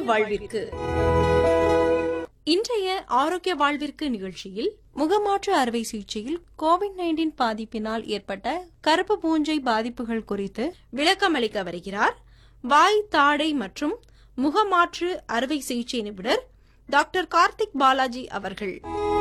வாழ்விற்கு இன்றைய ஆரோக்கிய வாழ்விற்கு நிகழ்ச்சியில் முகமாற்று அறுவை சிகிச்சையில் கோவிட் நைன்டீன் பாதிப்பினால் ஏற்பட்ட கருப்பு பூஞ்சை பாதிப்புகள் குறித்து விளக்கமளிக்க வருகிறார் வாய் தாடை மற்றும் முகமாற்று அறுவை சிகிச்சை நிபுணர் டாக்டர் கார்த்திக் பாலாஜி அவர்கள்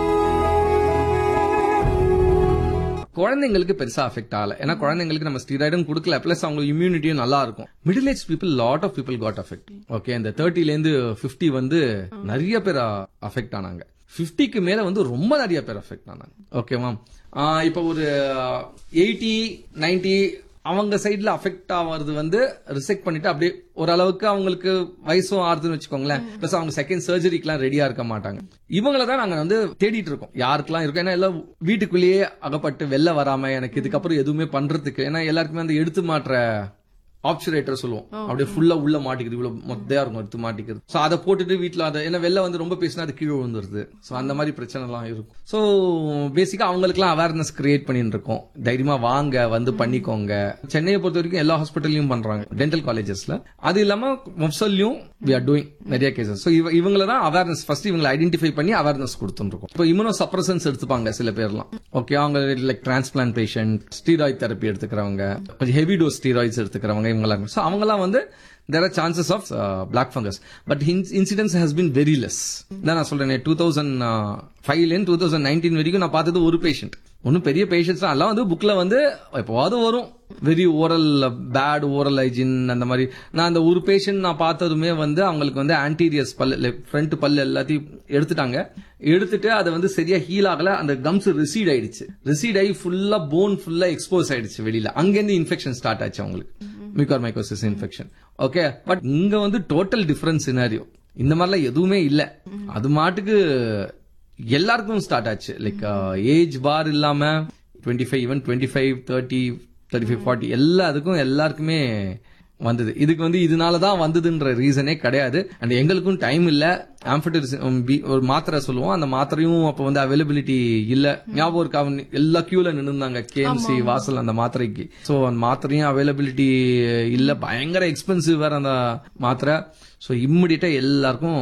குழந்தைங்களுக்கு பெருசா அஃபெக்ட் ஆகல ஏன்னா குழந்தைங்களுக்கு நம்ம ஸ்டீராய்டும் கொடுக்கல பிளஸ் அவங்க இம்யூனிட்டியும் நல்லா இருக்கும் middle age people lot of people got affect okay இந்த தேர்ட்டில இருந்து பிப்டி வந்து நிறைய பேர் அஃபெக்ட் ஆனாங்க 50க்கு மேல வந்து ரொம்ப நிறைய பேர் அஃபெக்ட் ஆனாங்க ஓகேவா இப்போ ஒரு எயிட்டி 90 அவங்க சைடுல அஃபெக்ட் ஆகிறது வந்து ரிசெக்ட் பண்ணிட்டு அப்படியே ஓரளவுக்கு அவங்களுக்கு வயசும் ஆறுதுன்னு வச்சுக்கோங்களேன் பிளஸ் அவங்க செகண்ட் சர்ஜரிக்கெல்லாம் ரெடியா இருக்க மாட்டாங்க இவங்கள தான் நாங்க வந்து தேடிட்டு இருக்கோம் யாருக்கெல்லாம் இருக்கும் ஏன்னா எல்லாம் வீட்டுக்குள்ளேயே அகப்பட்டு வெளில வராம எனக்கு இதுக்கப்புறம் எதுவுமே பண்றதுக்கு ஏன்னா எல்லாருக்குமே அந்த எடுத்து மாற்ற ஆப்சுரேட்டர் சொல்லுவோம் அப்படியே ஃபுல்லா உள்ள மாட்டிக்குது இவ்வளவு மொத்தையா இருக்கும் எடுத்து மாட்டிக்கிறது சோ அதை போட்டுட்டு வீட்ல அதை ஏன்னா வெளில வந்து ரொம்ப பேசினா அது கீழே விழுந்துருது சோ அந்த மாதிரி பிரச்சனை எல்லாம் இருக்கும் சோ பேசிக்கா அவங்களுக்குலாம் அவேர்னஸ் கிரியேட் பண்ணிட்டு இருக்கோம் தைரியமா வாங்க வந்து பண்ணிக்கோங்க சென்னையை பொறுத்த வரைக்கும் எல்லா ஹாஸ்பிட்டல்லையும் பண்றாங்க டென்டல் காலேஜஸ்ல அது இல்லாம மொப்சல்லையும் வி ஆர் டூயிங் நிறைய கேசஸ் ஸோ இவ இவங்கள தான் அவேர்னஸ் ஃபர்ஸ்ட் இவங்களை ஐடென்டிஃபை பண்ணி அவேர்னஸ் கொடுத்துருக்கோம் இப்போ இம்யூனோ சப்ரசன்ஸ் எடுத்துப்பாங்க சில பேர்லாம் ஓகே அவங்க like transplant patient steroid therapy எடுத்துக்கிறவங்க கொஞ்சம் ஹெவி டோஸ் ஸ்டீராய்ட்ஸ் எடுத்துக்கிறவங்க இவங்கெல்லாம் ஸோ அவங்கலாம் வந்து there are chances of black fungus but incidence has been very less தான் நான் சொல்றேன் டூ தௌசண்ட் ஃபைவ்லேருந்து டூ தௌசண்ட் நைன்டீன் வரைக்கும் நான் பார்த்தது ஒரு பேஷண்ட் ஒன்றும் பெரிய பேஷண்ட்ஸ் எல்லாம் வந்து புக்ல வந்து எப்போவாவது வரும் very oral bad oral hygiene அந்த மாதிரி நான் அந்த ஒரு பேஷண்ட் நான் பார்த்ததுமே வந்து அவங்களுக்கு வந்து ஆன்டீரியர்ஸ் பல் ஃப்ரண்ட் பல் எல்லாத்தையும் எடுத்துட்டாங்க எடுத்துட்டு அதை வந்து சரியா ஹீல் ஆகல அந்த கம்ஸ் ரிசீட் ஆயிடுச்சு ரிசீட் ஆகி ஃபுல்லா போன் ஃபுல்லா எக்ஸ்போஸ் ஆயிடுச்சு வெளியில அங்கேருந்து இன்ஃபெக்ஷன் ஸ்டார்ட் ஆச்சு அவங்களுக்கு mucormycosis infection okay but இங்க வந்து டோட்டல் டிஃபரன்ஸ் சினாரியோ இந்த மாதிரிலாம் எதுவுமே இல்ல அது மாட்டுக்கு எல்லாருக்கும் ஸ்டார்ட் ஆச்சு லைக் ஏஜ் பார் இல்லாம twenty five even twenty five thirty thirty five forty எல்லாத்துக்கும் எல்லாருக்குமே வந்தது இதுக்கு வந்து இதனால தான் வந்ததுன்ற ரீசனே கிடையாது அண்ட் எங்களுக்கும் டைம் இல்ல ஆம்பிட்டிரிசம் ஒரு மாத்திரை சொல்லுவோம் அந்த மாத்திரையும் அப்ப வந்து அவைலபிலிட்டி இல்ல ஞாபகம் இருக்கா அவன் எல்லா கியூல நின்னுந்தாங்க கேஎம்சி வாசல் அந்த மாத்திரைக்கு சோ அந்த மாத்திரையும் அவைலபிலிட்டி இல்ல பயங்கர எக்ஸ்பென்சிவ் வேற அந்த மாத்திரை சோ இம்மிடியட்டா எல்லாருக்கும்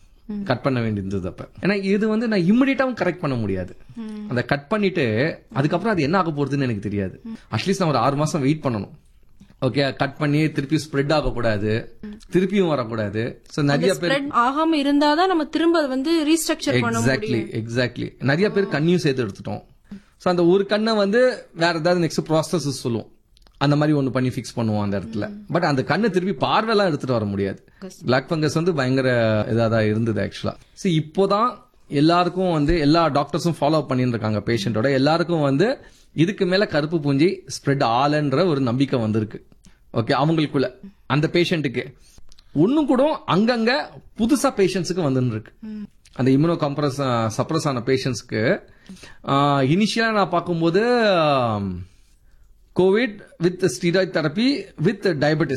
கட் பண்ண வேண்டியிருந்தது அப்ப ஏன்னா இது வந்து நான் இம்மிடியட்டாவும் கரெக்ட் பண்ண முடியாது அந்த கட் பண்ணிட்டு அதுக்கப்புறம் அது என்ன ஆக போறதுன்னு எனக்கு தெரியாது அட்லீஸ்ட் நான் ஒரு ஆறு மாசம் வெயிட் பண்ணணும் ஓகே கட் பண்ணி திருப்பி ஸ்ப்ரெட் ஆகக்கூடாது திருப்பியும் வரக்கூடாது சோ நிறைய பேர் ஸ்ப்ரெட் ஆகாம இருந்தாதான் நம்ம திரும்ப அதை வந்து ரீஸ்ட்ரக்சர் பண்ண எக்ஸாக்ட்லி எக்ஸாக்ட்லி நிறைய பேர் கண்ணையும் சேர்த்து எடுத்துட்டோம் சோ அந்த ஒரு கண்ணை வந்து வேற ஏதாவது நெக்ஸ்ட் ப்ராசஸ் சொல்லுவோம் அந்த மாதிரி ஒண்ணு பண்ணி ஃபிக்ஸ் பண்ணுவோம் அந்த இடத்துல பட் அந்த கண்ணை திருப்பி பார்வையெல்லாம் எடுத்துட்டு வர முடியாது பிளாக் ஃபங்கஸ் வந்து பயங்கர இதா தான் இருந்தது ஆக்சுவலா ஸோ இப்போதான் எல்லாருக்கும் வந்து எல்லா டாக்டர்ஸும் ஃபாலோ பண்ணிட்டு இருக்காங்க பேஷண்டோட எல்லாருக்கும் வந்து இதுக்கு மேல கருப்பு பூஞ்சி ஸ்ப்ரெட் ஆலன்ற ஒரு நம்பிக்கை வந்திருக்கு ஓகே அவங்களுக்குள்ள அந்த பேஷண்ட்டுக்கு ஒன்னும் கூட அங்கங்க புதுசா பேஷண்ட்ஸுக்கு வந்துன்னு இருக்கு அந்த இம்யூனோ கம்ப்ரஸ் சப்ரஸ் ஆன பேஷண்ட்ஸ்க்கு இனிஷியலா நான் பார்க்கும்போது COVID with steroid therapy with diabetes